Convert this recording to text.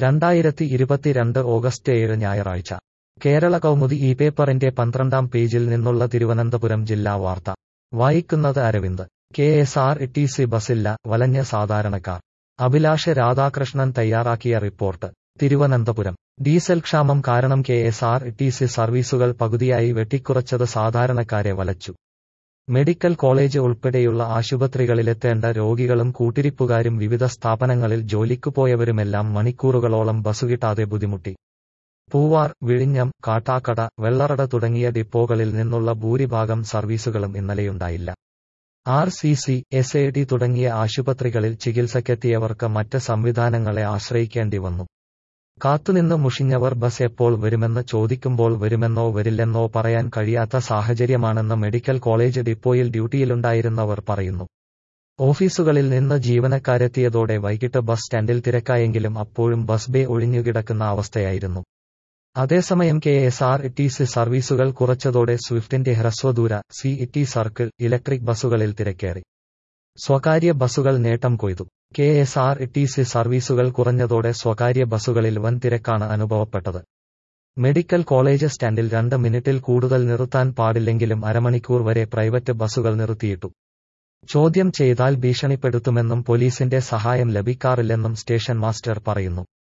രണ്ടായിരത്തി ഇരുപത്തിരണ്ട് ഓഗസ്റ്റ് ഏഴ് ഞായറാഴ്ച കേരള കൗമുദി ഈ പേപ്പറിന്റെ പന്ത്രണ്ടാം പേജിൽ നിന്നുള്ള തിരുവനന്തപുരം ജില്ലാ വാർത്ത വായിക്കുന്നത് Aravind K S R T C ബസില്ല വലഞ്ഞ സാധാരണക്കാർ അഭിലാഷ് രാധാകൃഷ്ണൻ തയ്യാറാക്കിയ റിപ്പോർട്ട് തിരുവനന്തപുരം ഡീസൽ ക്ഷാമം കാരണം K S R T C സർവീസുകൾ പകുതിയായി വെട്ടിക്കുറച്ചത് സാധാരണക്കാരെ വലച്ചു മെഡിക്കൽ കോളേജ് ഉൾപ്പെടെയുള്ള ആശുപത്രികളിലെത്തേണ്ട രോഗികളും കൂട്ടിരിപ്പുകാരും വിവിധ സ്ഥാപനങ്ങളിൽ ജോലിക്കു പോയവരുമെല്ലാം മണിക്കൂറുകളോളം ബസ്സുകിട്ടാതെ ബുദ്ധിമുട്ടി പൂവാർ വിഴിഞ്ഞം കാട്ടാക്കട വെള്ളറട തുടങ്ങിയ ഡിപ്പോകളിൽ നിന്നുള്ള ഭൂരിഭാഗം സർവീസുകളും ഇന്നലെയുണ്ടായില്ല R C C S A D തുടങ്ങിയ ആശുപത്രികളിൽ ചികിത്സയ്ക്കെത്തിയവർക്ക് മറ്റ് സംവിധാനങ്ങളെ ആശ്രയിക്കേണ്ടി വന്നു കാത്തുനിന്ന് മുഷിഞ്ഞവർ ബസ് എപ്പോൾ വരുമെന്ന് ചോദിക്കുമ്പോൾ വരുമെന്നോ വരില്ലെന്നോ പറയാൻ കഴിയാത്ത സാഹചര്യമാണെന്ന് മെഡിക്കൽ കോളേജ് ഡിപ്പോയിൽ ഡ്യൂട്ടിയിലുണ്ടായിരുന്നവർ പറയുന്നു ഓഫീസുകളിൽ നിന്ന് ജീവനക്കാരെത്തിയതോടെ വൈകിട്ട് ബസ് സ്റ്റാൻഡിൽ തിരക്കായെങ്കിലും അപ്പോഴും ബസ് ബേ ഒഴിഞ്ഞുകിടക്കുന്ന അവസ്ഥയായിരുന്നു അതേസമയം K S R T C സർവീസുകൾ കുറച്ചതോടെ സ്വിഫ്റ്റിന്റെ ഹ്രസ്വദൂര സി ടി സർക്കിൾ ഇലക്ട്രിക് ബസ്സുകളിൽ തിരക്കേറി സ്വകാര്യ ബസ്സുകൾ നേട്ടം കൊയ്തു K S R T C സർവീസുകൾ കുറഞ്ഞതോടെ സ്വകാര്യ ബസ്സുകളിൽ വൻ തിരക്കാണ് അനുഭവപ്പെട്ടത് മെഡിക്കൽ കോളേജ് സ്റ്റാൻഡിൽ രണ്ട് മിനിറ്റിൽ കൂടുതൽ നിർത്താൻ പാടില്ലെങ്കിലും അരമണിക്കൂർ വരെ പ്രൈവറ്റ് ബസ്സുകൾ നിർത്തിയിട്ടു ചോദ്യം ചെയ്താൽ ഭീഷണിപ്പെടുത്തുമെന്നും പോലീസിന്റെ സഹായം ലഭിക്കാറില്ലെന്നും സ്റ്റേഷൻ മാസ്റ്റർ പറയുന്നു